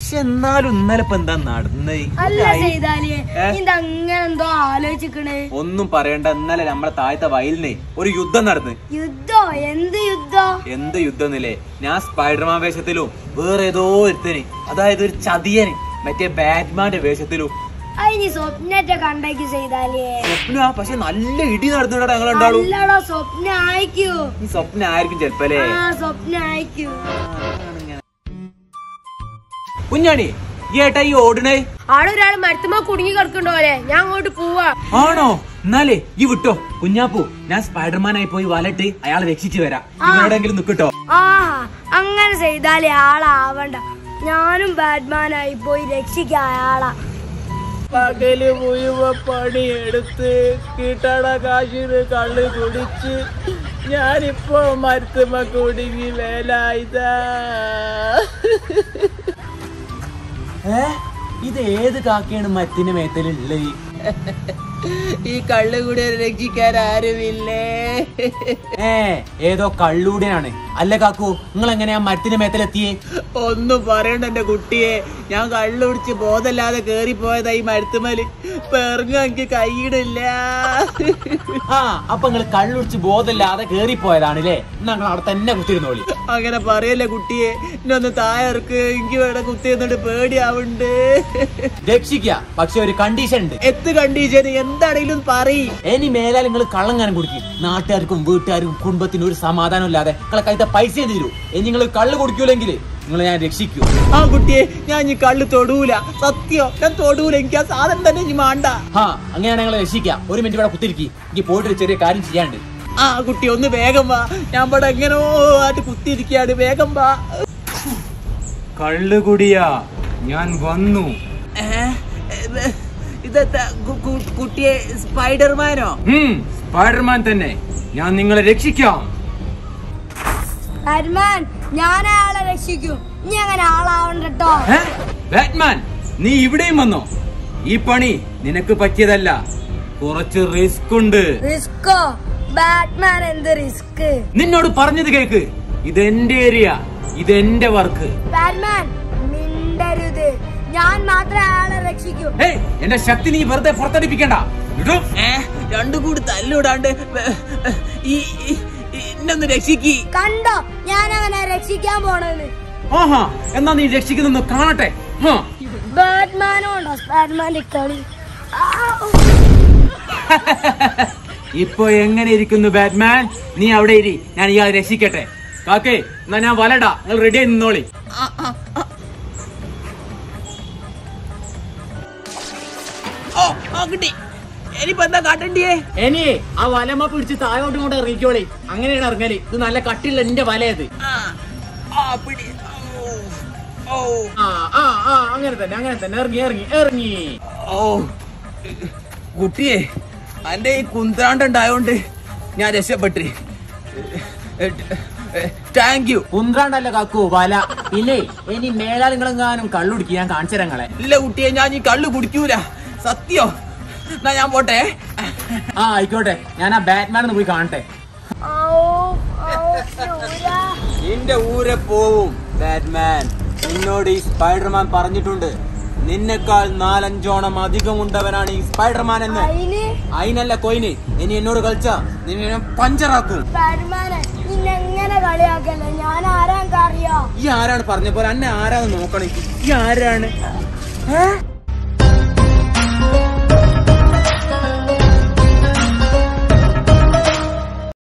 പക്ഷെ എന്നാലും ഇന്നലെ ഇപ്പൊ എന്താ നടന്നേ അല്ല ചെയ്താലേ ഏ? ഇത് അങ്ങനെ എന്തോ ആലോചിക്കണേ ഒന്നും പറയണ്ട ഇന്നലെ നമ്മളെ താഴത്തെ വയലിനെ ഒരു യുദ്ധം നടന്ന് യുദ്ധോ എന്ത് യുദ്ധോ എന്ത് യുദ്ധന്നില്ലേ ഞാൻ സ്പൈഡർമാൻ വേഷത്തിലും വേറെ ഏതോ ഒരുത്തന് അതായത് ഒരു ചതിയന് മറ്റേ ബാറ്റ്മാന്റെ വേഷത്തിലും അതിന് സ്വപ്നത്തെ കണ്ടേക്ക് ചെയ്താലേ സ്വപ്ന പക്ഷെ നല്ല ഇടി നടന്നിട്ടാ ഞങ്ങൾ ഉണ്ടാവും അല്ലടോ സ്വപ്ന ആയിക്കൂ ഈ സ്വപ്ന ആയിരിക്കും ചെലപ്പല്ലേ ആ സ്വപ്ന ആയിക്കൂ കുഞ്ഞാണി ഈ ഏട്ടാ ഈ ഓടണേ അവിടെ ഒരാൾ മരത്തുമ്പോ കുടുങ്ങി കിടക്കണ്ടോ പോലെ ഞാൻ അങ്ങോട്ട് പോവാ ആണോ എന്നാലേ ഈ വിട്ടോ കുഞ്ഞാപ്പു ഞാൻ സ്പൈഡർമാനായി പോയി വലട്ട് അയാളെ രക്ഷിച്ചു വരാം എവിടെയെങ്കിലും നിക്കട്ടോ ആ അങ്ങനെ ചെയ്താലേ ആളാവണ്ട ഞാനും ബാറ്റ്മാനായി പോയി രക്ഷിക്കാം അയാളാ പകല് മുഴുവൻ പണിയെടുത്ത് കിട്ടണ കാശിന് കള്ള് കുടിച്ച് ഞാനിപ്പോ മരത്തുമ്മ കുടുങ്ങി വേലായുധാ ഏ ഇത് ഏത് കാക്കയാണ് മറ്റിന്റെ മേത്തലുള്ളത് ഈ കള്ള് കൂടി രക്ഷിക്കാൻ ആരുമില്ലേ ഏ ഏതോ കള്ളൂടെയാണ് അല്ല കാക്കു നിങ്ങൾ എങ്ങനെയാ മരത്തിന്റെ മേത്തലെത്തിയേ ഒന്നും പറയണ്ട എന്റെ കുട്ടിയെ ഞാൻ കള്ളു കുടിച്ച് ബോധമില്ലാതെ കേറിപ്പോയതാ ഈ മരത്തുമ്മല് പെറുങ്ങ എനിക്ക് കൈയിടില്ല ആ അപ്പൊ നിങ്ങൾ കള്ളുടിച്ച് ബോധമില്ലാതെ കേറിപ്പോയതാണ് അല്ലേ ഞങ്ങൾ അവിടെ തന്നെ കുത്തിരുന്നോളി അങ്ങനെ പറയല്ലേ കുട്ടിയെ എന്നെ ഒന്ന് തായർക്ക് എനിക്ക് വേണം കുത്തി എന്നിട്ട് പേടിയാവുണ്ട് രക്ഷിക്ക പക്ഷെ ഒരു കണ്ടീഷൻ ഉണ്ട് എത്ത് കണ്ടീഷൻ എന്താണെങ്കിലും പറയ് ഇനി മേലാൽ നിങ്ങൾ കള്ളങ്ങാനും കുടിക്കും നാട്ടുകാർക്കും വീട്ടുകാർക്കും കുടുംബത്തിനും ഒരു സമാധാനം ഇല്ലാതെ നിങ്ങളെ കൈത്തെ പൈസ തരൂ ഇനി നിങ്ങൾ കള്ള് കുടിക്കൂലെങ്കിൽ നിങ്ങൾ ഞാൻ രക്ഷിക്കൂ ആ കുട്ടിയെ ഞാൻ ഈ കള്ള് തൊടൂല സത്യോ ഞാൻ തൊടൂല എനിക്ക് ആ സാധനം തന്നെ ഇനി മാണ്ട ആ അങ്ങനെയാണ് നിങ്ങൾ രക്ഷിക്കാം ഒരു മിനിറ്റ് ഇവിടെ കുത്തിരിക്കി എനിക്ക് പോയിട്ട് ഒരു ചെറിയ കാര്യം ചെയ്യാണ്ട് ആ കുട്ടി ഒന്ന് വേഗം വാ ഞാൻ ഇവിടെ എങ്ങനോ ആയിട്ട് കുത്തിയിരിക്കുകയാണ് വേഗം വാ കള്ളുകുടിയാ ഞാൻ വന്നു ഇതെന്താ കുട്ടിയെ സ്പൈഡർമാനോ സ്പൈഡർമാൻ തന്നെ ഞാൻ നിങ്ങളെ രക്ഷിക്കാം ബാറ്റ്മാൻ ഞാൻ അയാളെ രക്ഷിക്കും ഇനി അങ്ങനെ ആളാവണ്ട കേട്ടോ ബാറ്റ്മാൻ നീ ഇവിടെയും വന്നോ ഈ പണി നിനക്ക് പറ്റിയതല്ല കുറച്ച് റിസ്ക് ഉണ്ട് റിസ്കോ ബാറ്റ്മാൻ എന്ത് റിസ്ക് നിന്നോട് പറഞ്ഞത് കേക്ക് ഇതെന്റെ ഏരിയ ഇതെന്റെ വർക്ക് ബാറ്റ്മാൻ മിണ്ടരുത് ഞാൻ മാത്രമേ അയാളെ രക്ഷിക്കൂ ഏയ് എന്റെ ശക്തി നീ വെറുതെ പുറത്തടിപ്പിക്കണ്ട ഇടൂ. ഏ രണ്ടും കൂടി തല്ലിവിടാണ്ട് വേ- ഈ ഈ- ഈ എന്നെ രക്ഷിക്കി കണ്ടോ ഞാൻ അവനെ രക്ഷിക്കാൻ പോണെന്ന് ആഹാ എന്നാ നീ രക്ഷിക്കുന്നെന്ന് കാണട്ടെ ഹാ. ബാറ്റ്മാനും ഉണ്ടോ ബാറ്റ്മാന്റെ കളി ആ, ഉ. ഇപ്പൊ എങ്ങനെ ഇരിക്കുന്നു ബാറ്റ്മാൻ നീ അവിടെ ഇരി ഞാൻ ഇയാളെ രക്ഷിക്കട്ടെ കാക്കേ എന്നാ ഞാൻ വലടാ നിങ്ങൾ റെഡി ആയി നിന്നോളി ഓ ആ കുട്ടി ഇനിയിപ്പോ എന്താ കാട്ടണ്ടിയേ ഇനി ആ വലമ പിടിച്ച് താഴോട്ടും കൊണ്ട് ഇറങ്ങിക്കോളി അങ്ങനെയാണ് ഇറങ്ങല് ഇത് നല്ല കട്ടിയുള്ള എന്റെ വലയത് ആ ആ പിടി ഓ, ഓ ആ ആ ആ അങ്ങനെ തന്നെ അങ്ങനെ തന്നെ ഇറങ്ങി ഇറങ്ങി ഇറങ്ങി ഓ കുട്ടിയെ അന്റെ ഈ കുന്ത്രാണ്ടുണ്ടായോണ്ട് ഞാൻ രക്ഷപ്പെട്ടു താങ്ക് യു കുന്ത്രാണ്ടല്ല കാക്കു വല പിന്നെ ഇനി മേലാൽ നിങ്ങളെങ്ങാനും കള്ളുടിക്ക് ഞാൻ കാണിച്ചു തരങ്ങളെ ഇല്ല കുട്ടിയെ ഞാൻ ഈ കള്ളു കുടിക്കൂല സത്യോ എന്നാ ഞാൻ പോട്ടെ ആ ആയിക്കോട്ടെ ഞാൻ ആ ബാറ്റ്മാൻ ഒന്ന് പോയി കാണട്ടെ ഔ, ഔ, ഊരാ. നിന്റെ ഊരെ പോവും ബാറ്റ്മാൻ നിന്നോട് ഈ സ്പൈഡർമാൻ പറഞ്ഞിട്ടുണ്ട് നിന്നെക്കാൾ നാലഞ്ചോണം അധികമുണ്ടവനാണ് ഈ സ്പൈഡർമാൻ എന്ന് അയിന് അതിനല്ല കൊയിന് ഇനി എന്നോട് കളിച്ച നിന്നെ ഞാൻ പഞ്ചറാക്കും ബാറ്റ്മാനെ ഇന്നെങ്ങനെ കളിയാക്കല്ലേ ഞാൻ ആരാൻ അറിയോ ഈ ആരാണ് പറഞ്ഞ പോലെ അന്നെ ആരാന്ന് നോക്കണം ഈ ആരാണ് ഏ